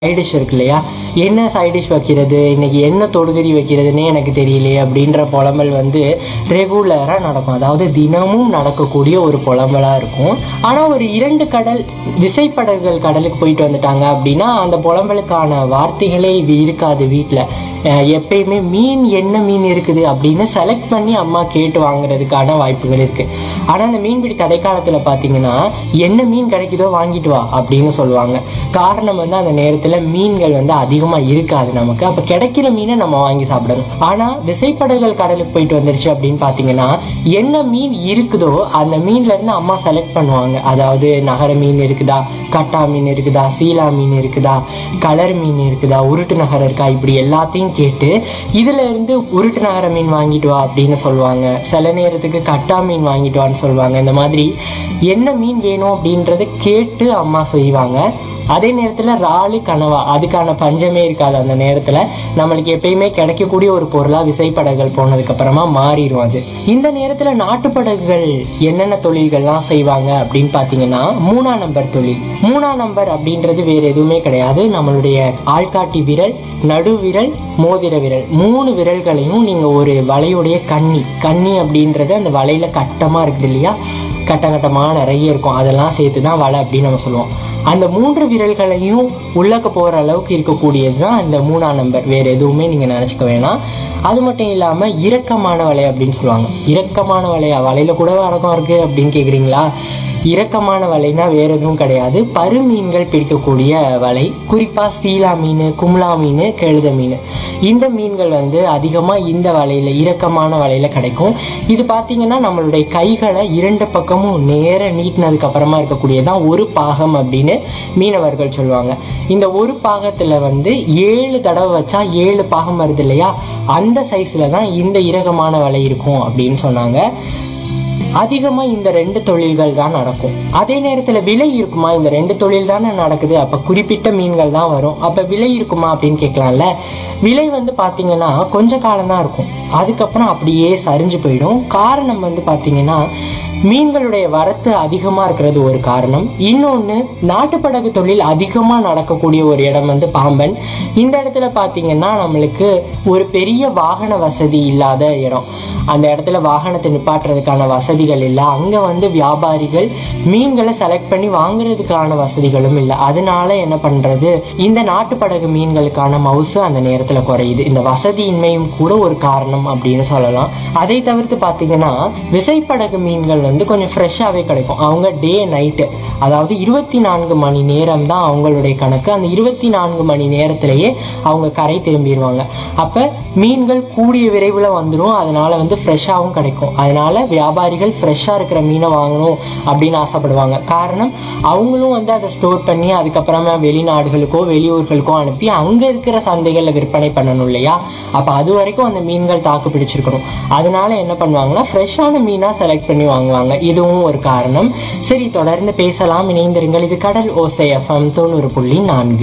side dish இருக்கு இல்லையா என்ன சைட் டிஷ் வைக்கிறது இன்னைக்கு என்ன தொடுகறி வைக்கிறதுனே எனக்கு தெரியலையே அப்படின்ற புலம்பல் வந்து ரெகுலராக நடக்கும் அதாவது தினமும் நடக்கக்கூடிய ஒரு புலம்பலாக இருக்கும் ஆனால் ஒரு இரண்டு கடல் விசைப்படகுகள் கடலுக்கு போயிட்டு வந்துட்டாங்க அப்படின்னா அந்த புலம்பலுக்கான வார்த்தைகளே இது இருக்காது வீட்டில் எப்பயுமே மீன் என்ன மீன் இருக்குது அப்படின்னு செலக்ட் பண்ணி அம்மா கேட்டு வாங்குறதுக்கான வாய்ப்புகள் இருக்குது ஆனால் அந்த மீன்பிடி தடைக்காலத்தில் பார்த்தீங்கன்னா என்ன மீன் கிடைக்குதோ வாங்கிட்டு வா அப்படின்னு சொல்லுவாங்க காரணம் வந்து அந்த நேரத்தில் மீன்கள் வந்து அதிகமாக இருக்காது நமக்கு அப்போ கிடைக்கிற மீனை நம்ம வாங்கி சாப்பிடணும் ஆனால் விசைப்படகுகள் கடலுக்கு போயிட்டு வந்துருச்சு அப்படின்னு பார்த்தீங்கன்னா என்ன மீன் இருக்குதோ அந்த மீன்ல இருந்து அம்மா செலக்ட் பண்ணுவாங்க அதாவது நகர மீன் இருக்குதா கட்டா மீன் இருக்குதா சீலா மீன் இருக்குதா கலர் மீன் இருக்குதா உருட்டு நகரம் இருக்கா இப்படி எல்லாத்தையும் கேட்டு இதுல இருந்து உருட்டு நகர மீன் வாங்கிட்டு வா அப்படின்னு சொல்லுவாங்க சில நேரத்துக்கு கட்டா மீன் வாங்கிட்டு வான்னு சொல்லுவாங்க இந்த மாதிரி என்ன மீன் வேணும் அப்படின்றத கேட்டு அம்மா செய்வாங்க அதே நேரத்தில் இறாலு கனவா அதுக்கான பஞ்சமே இருக்காது அந்த நேரத்தில் நம்மளுக்கு எப்பயுமே கிடைக்கக்கூடிய ஒரு பொருளாக விசைப்படகுகள் போனதுக்கப்புறமா மாறிடும் அது இந்த நேரத்தில் நாட்டுப்படகுகள் என்னென்ன தொழில்கள்லாம் செய்வாங்க அப்படின்னு பார்த்தீங்கன்னா மூணாம் நம்பர் தொழில் மூணாம் நம்பர் அப்படின்றது வேறு எதுவுமே கிடையாது நம்மளுடைய ஆள்காட்டி விரல் நடுவிரல் மோதிர விரல் மூணு விரல்களையும் நீங்கள் ஒரு வலையுடைய கண்ணி கண்ணி அப்படின்றது அந்த வலையில் கட்டமாக இருக்குது இல்லையா கட்ட கட்டமாக நிறைய இருக்கும் அதெல்லாம் சேர்த்து தான் வலை அப்படின்னு நம்ம சொல்லுவோம் அந்த மூன்று விரல்களையும் உள்ளக்க போகிற அளவுக்கு இருக்கக்கூடியது தான் இந்த மூணாம் நம்பர் வேறு எதுவுமே நீங்கள் நினச்சிக்க வேணாம் அது மட்டும் இல்லாமல் இறக்கமான வலை அப்படின்னு சொல்லுவாங்க இறக்கமான வலையா வலையில் கூட வரக்கம் இருக்குது அப்படின்னு கேட்குறீங்களா இறக்கமான வலைனா வேறு எதுவும் கிடையாது பருமீன்கள் பிடிக்கக்கூடிய வலை குறிப்பாக சீலா மீன் கும்லா மீன் கெழுத மீன் இந்த மீன்கள் வந்து அதிகமாக இந்த வலையில் இறக்கமான வலையில் கிடைக்கும் இது பார்த்தீங்கன்னா நம்மளுடைய கைகளை இரண்டு பக்கமும் நேர நீட்டினதுக்கு அப்புறமா இருக்கக்கூடியதான் ஒரு பாகம் அப்படின்னு மீனவர்கள் சொல்லுவாங்க இந்த ஒரு பாகத்தில் வந்து ஏழு தடவை வச்சா ஏழு பாகம் வருது இல்லையா அந்த சைஸில் தான் இந்த இறக்கமான வலை இருக்கும் அப்படின்னு சொன்னாங்க அதிகமாக இந்த ரெண்டு தொழில்கள் தான் நடக்கும் அதே நேரத்தில் விலை இருக்குமா இந்த ரெண்டு தொழில் தானே நடக்குது அப்போ குறிப்பிட்ட மீன்கள் தான் வரும் அப்போ விலை இருக்குமா அப்படின்னு கேட்கலாம்ல விலை வந்து பார்த்தீங்கன்னா கொஞ்ச காலம் தான் இருக்கும் அதுக்கப்புறம் அப்படியே சரிஞ்சு போயிடும் காரணம் வந்து பார்த்தீங்கன்னா மீன்களுடைய வரத்து அதிகமாக இருக்கிறது ஒரு காரணம் இன்னொன்று நாட்டுப்படகு தொழில் அதிகமாக நடக்கக்கூடிய ஒரு இடம் வந்து பாம்பன் இந்த இடத்துல பார்த்தீங்கன்னா நம்மளுக்கு ஒரு பெரிய வாகன வசதி இல்லாத இடம் அந்த இடத்துல வாகனத்தை நிப்பாட்டுறதுக்கான வசதிகள் இல்லை அங்கே வந்து வியாபாரிகள் மீன்களை செலக்ட் பண்ணி வாங்குறதுக்கான வசதிகளும் இல்லை அதனால என்ன பண்ணுறது இந்த நாட்டுப்படகு மீன்களுக்கான மவுசு அந்த நேரத்தில் குறையுது இந்த வசதியின்மையும் கூட ஒரு காரணம் அப்படின்னு சொல்லலாம் அதை தவிர்த்து பார்த்தீங்கன்னா விசைப்படகு மீன்கள் வந்து கொஞ்சம் ஃப்ரெஷ்ஷாகவே கிடைக்கும் அவங்க டே நைட்டு அதாவது இருபத்தி நான்கு மணி நேரம் தான் அவங்களுடைய கணக்கு அந்த இருபத்தி நான்கு மணி நேரத்திலேயே அவங்க கரை திரும்பிடுவாங்க அப்போ மீன்கள் கூடிய விரைவில் வந்துடும் அதனால வந்து ஃப்ரெஷ்ஷாகவும் கிடைக்கும் அதனால வியாபாரிகள் ஃப்ரெஷ்ஷாக இருக்கிற மீனை வாங்கணும் அப்படின்னு ஆசைப்படுவாங்க காரணம் அவங்களும் வந்து அதை ஸ்டோர் பண்ணி அதுக்கப்புறமா வெளிநாடுகளுக்கோ வெளியூர்களுக்கோ அனுப்பி அங்கே இருக்கிற சந்தைகளில் விற்பனை பண்ணணும் இல்லையா அப்போ அது வரைக்கும் அந்த மீன்கள் தாக்கு பிடிச்சிருக்கணும் அதனால என்ன பண்ணுவாங்கன்னா ஃப்ரெஷ்ஷான மீனாக செலக்ட் பண்ணி வாங்குவாங்க இதுவும் ஒரு காரணம் சரி தொடர்ந்து பேசலாம் இணைந்திருங்கள் இது கடல் ஓசை எஃப்எம் தொண்ணூறு புள்ளி நான்கு